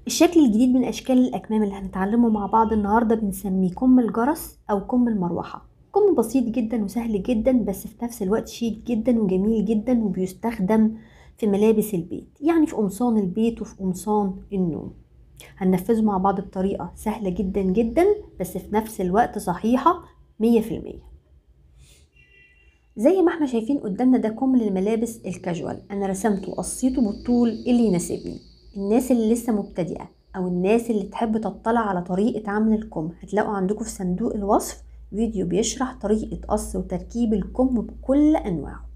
الشكل الجديد من اشكال الاكمام اللي هنتعلمه مع بعض النهارده بنسميه كم الجرس او كم المروحه كم بسيط جدا وسهل جدا بس في نفس الوقت شيك جدا وجميل جدا وبيستخدم في ملابس البيت يعني في قمصان البيت وفي قمصان النوم هننفذه مع بعض بطريقة سهلة جدا جدا بس في نفس الوقت صحيحة مية في المية زي ما احنا شايفين قدامنا ده كم للملابس الكاجوال انا رسمته وقصيته بالطول اللي يناسبني الناس اللي لسه مبتدئة او الناس اللي تحب تطلع على طريقة عمل الكم هتلاقوا عندكم في صندوق الوصف فيديو بيشرح طريقة قص وتركيب الكم بكل انواعه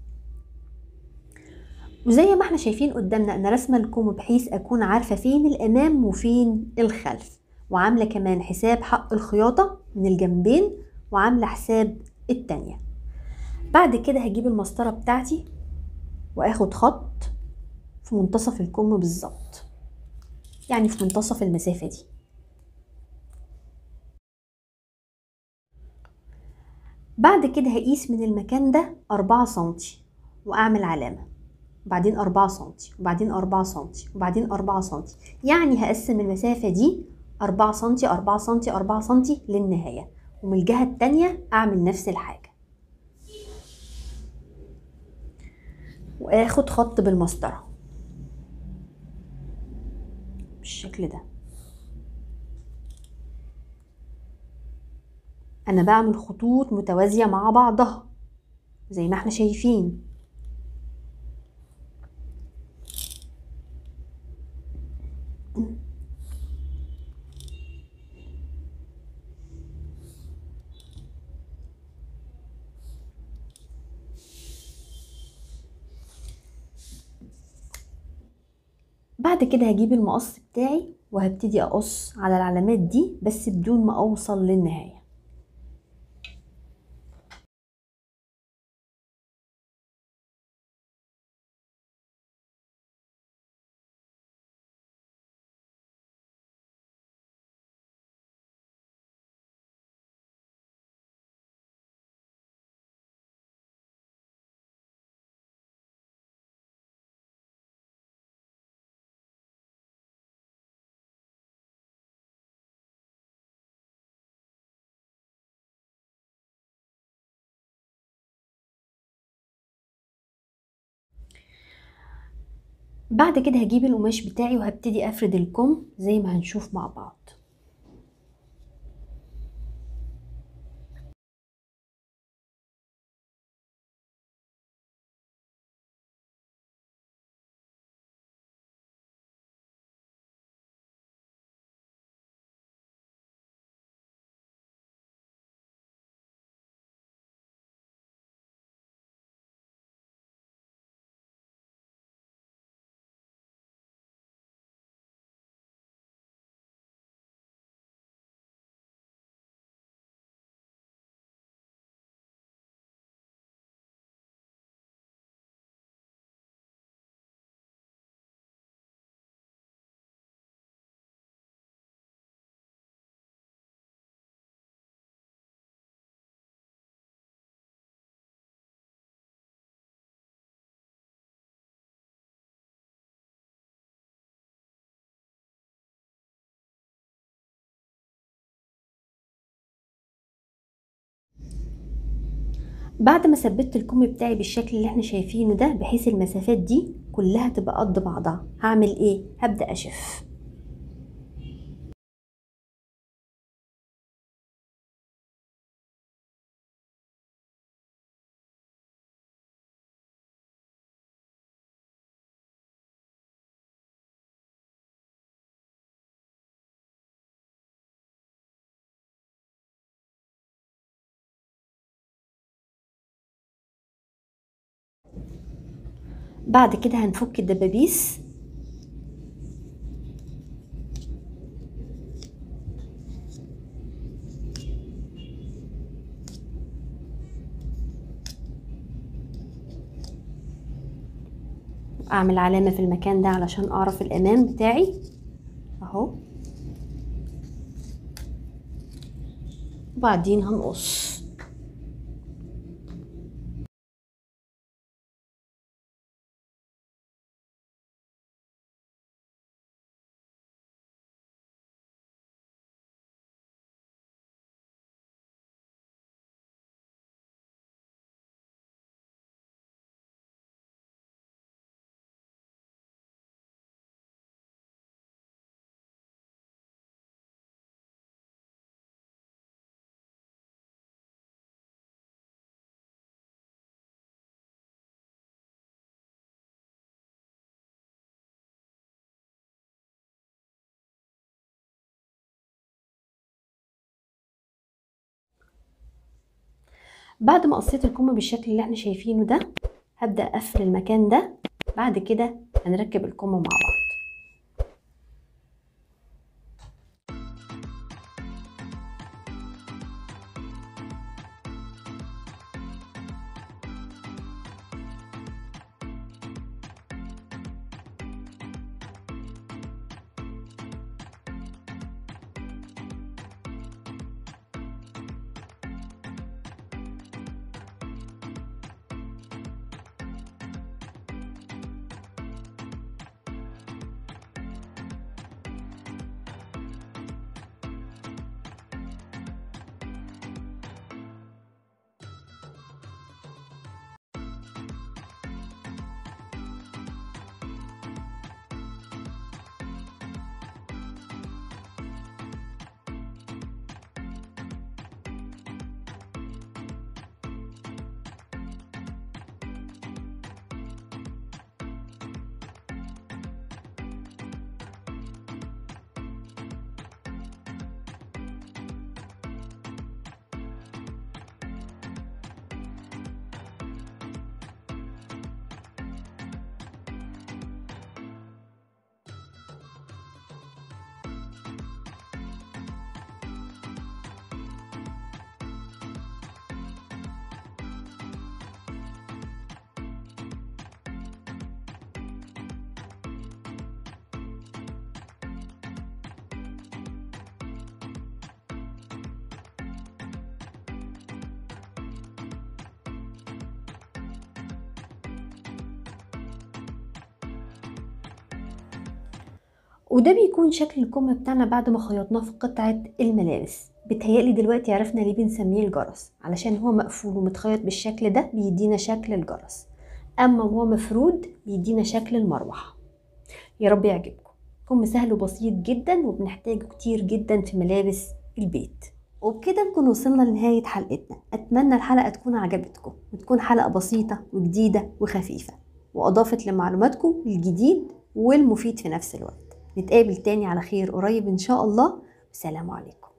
وزي ما احنا شايفين قدامنا انا رسمه الكم بحيث اكون عارفه فين الامام وفين الخلف وعامله كمان حساب حق الخياطه من الجنبين وعامله حساب التانية بعد كده هجيب المسطره بتاعتي واخد خط في منتصف الكم بالظبط يعني في منتصف المسافه دي بعد كده هقيس من المكان ده أربعة سنتي وأعمل علامة وبعدين أربعة سنتي وبعدين أربعة سنتي وبعدين أربعة سنتي يعني هقسم المسافة دي أربعة سنتي أربعة سنتي أربعة سنتي للنهاية ومن الجهة التانية أعمل نفس الحاجة وآخد خط بالمسطرة بالشكل ده أنا بعمل خطوط متوازية مع بعضها زي ما احنا شايفين بعد كده هجيب المقص بتاعي وهبتدي اقص على العلامات دي بس بدون ما اوصل للنهايه بعد كده هجيب القماش بتاعي وهبتدي افرد الكم زي ما هنشوف مع بعض بعد ما ثبت الكم بتاعي بالشكل اللي احنا شايفينه ده بحيث المسافات دي كلها تبقى قد بعضها هعمل ايه هبدا اشف بعد كده هنفك الدبابيس اعمل علامة في المكان ده علشان اعرف الامام بتاعي اهو وبعدين هنقص بعد ما قصيت الكم بالشكل اللي احنا شايفينه ده هبدأ اقفل المكان ده بعد كده هنركب الكم مع بعض وده بيكون شكل الكم بتاعنا بعد ما خيطناه في قطعة الملابس بتهيألي دلوقتي عرفنا ليه بنسميه الجرس علشان هو مقفول ومتخيط بالشكل ده بيدينا شكل الجرس اما وهو مفرود بيدينا شكل المروحة يا رب يعجبكم كم سهل وبسيط جدا وبنحتاجه كتير جدا في ملابس البيت وبكده نكون وصلنا لنهاية حلقتنا أتمنى الحلقة تكون عجبتكم وتكون حلقة بسيطة وجديدة وخفيفة وأضافت لمعلوماتكم الجديد والمفيد في نفس الوقت نتقابل تاني على خير قريب إن شاء الله والسلام عليكم